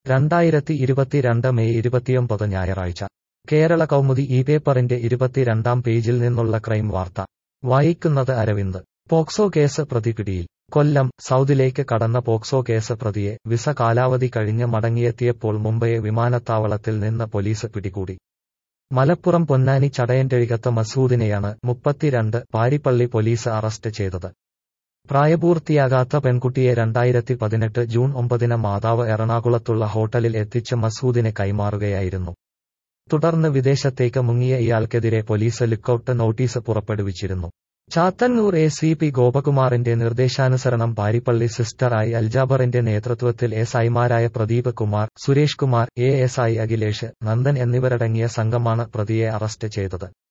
രണ്ടായിരത്തി ഇരുപത്തിരണ്ട് മെയ് ഇരുപത്തിയൊമ്പത് ഞായറാഴ്ച കേരള കൗമുദി ഈ പേപ്പറിന്റെ ഇരുപത്തിരണ്ടാം പേജിൽ നിന്നുള്ള ക്രൈം വാർത്ത വായിക്കുന്നത് അരവിന്ദ് പോക്സോ കേസ് പ്രതി പിടിയിൽ കൊല്ലം സൗദിലേക്ക് കടന്ന പോക്സോ കേസ് പ്രതിയെ വിസ കാലാവധി കഴിഞ്ഞ് മടങ്ങിയെത്തിയപ്പോൾ മുംബൈ വിമാനത്താവളത്തിൽ നിന്ന് പോലീസ് പിടികൂടി മലപ്പുറം പൊന്നാനി ചടയന്റെഴികത്ത് മസൂദിനെയാണ് മുപ്പത്തിരണ്ട് പാരിപ്പള്ളി പോലീസ് അറസ്റ്റ് ചെയ്തത് പ്രായപൂർത്തിയാകാത്ത പെൺകുട്ടിയെ രണ്ടായിരത്തി പതിനെട്ട് ജൂൺ ഒമ്പതിന് മാതാവ് എറണാകുളത്തുള്ള ഹോട്ടലിൽ എത്തിച്ച് മസൂദിനെ കൈമാറുകയായിരുന്നു തുടർന്ന് വിദേശത്തേക്ക് മുങ്ങിയ ഇയാൾക്കെതിരെ പോലീസ് ലുക്കൌട്ട് നോട്ടീസ് പുറപ്പെടുവിച്ചിരുന്നു ചാത്തന്നൂർ എ സി പി ഗോപകുമാറിന്റെ നിർദ്ദേശാനുസരണം പാരിപ്പള്ളി സിസ്റ്ററായി അൽജാബറിന്റെ നേതൃത്വത്തിൽ എസ് ഐമാരായ Pradeep Kumar Suresh Kumar A S I Akhilesh Nandan എന്നിവരടങ്ങിയ സംഘമാണ് പ്രതിയെ അറസ്റ്റ് ചെയ്തത്